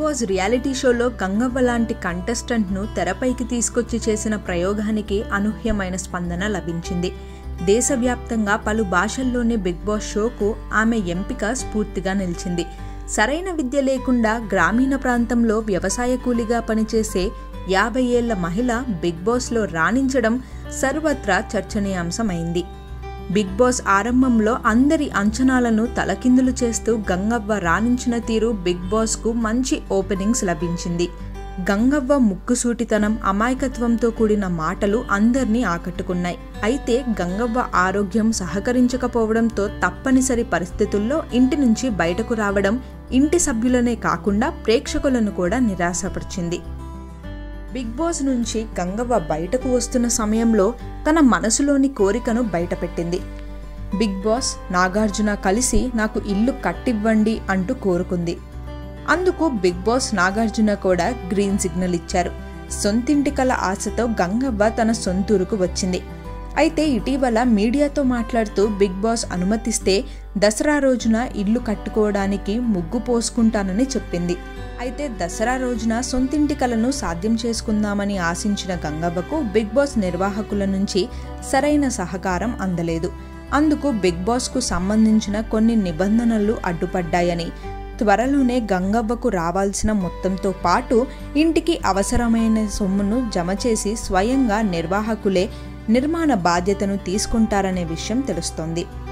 boss reality షోలో గంగవ్వ లాంటి కంటెస్టెంట్ను తెరపైకి తీసుకొచ్చి చేసిన ప్రయోగానికి అనూహ్యమైన స్పందన లభించింది దేశవ్యాప్తంగా పలు భాషల్లోని బిగ్ బాస్ షోకు ఆమె ఎంపిక స్ఫూర్తిగా నిలిచింది సరైన విద్య లేకుండా గ్రామీణ ప్రాంతంలో వ్యవసాయ కూలిగా పనిచేసే యాభై ఏళ్ల మహిళ బిగ్ బాస్లో రాణించడం సర్వత్రా చర్చనీయాంశమైంది బిగ్ బాస్ ఆరంభంలో అందరి అంచనాలను తలకిందులు చేస్తూ గంగవ్వ రాణించిన తీరు బిగ్ బాస్కు మంచి ఓపెనింగ్స్ లభించింది గంగవ్వ ముక్కుసూటితనం అమాయకత్వంతో కూడిన మాటలు అందర్నీ ఆకట్టుకున్నాయి అయితే గంగవ్వ ఆరోగ్యం సహకరించకపోవడంతో తప్పనిసరి పరిస్థితుల్లో ఇంటి నుంచి బయటకు రావడం ఇంటి సభ్యులనే కాకుండా ప్రేక్షకులను కూడా నిరాశపరిచింది బిగ్ బాస్ నుంచి గంగవ్వ బయటకు వస్తున్న సమయంలో తన మనసులోని కోరికను బయటపెట్టింది బిగ్ బాస్ నాగార్జున కలిసి నాకు ఇల్లు కట్టివ్వండి అంటూ కోరుకుంది అందుకు బిగ్ బాస్ నాగార్జున కూడా గ్రీన్ సిగ్నల్ ఇచ్చారు సొంతింటి కల ఆశతో గంగవ్వ తన సొంతూరుకు వచ్చింది అయితే ఇటీవల మీడియాతో మాట్లాడుతూ బిగ్ బాస్ అనుమతిస్తే దసరా రోజున ఇల్లు కట్టుకోవడానికి ముగ్గు పోసుకుంటానని చెప్పింది అయితే దసరా రోజున సొంతింటి కలను సాధ్యం చేసుకుందామని ఆశించిన గంగవ్వకు బిగ్ బాస్ నిర్వాహకుల నుంచి సరైన సహకారం అందలేదు అందుకు బిగ్ బాస్కు సంబంధించిన కొన్ని నిబంధనలు అడ్డుపడ్డాయని త్వరలోనే గంగవ్వకు రావాల్సిన మొత్తంతో పాటు ఇంటికి అవసరమైన సొమ్మును జమ చేసి స్వయంగా నిర్వాహకులే నిర్మాణ బాధ్యతను తీసుకుంటారనే విషయం తెలుస్తోంది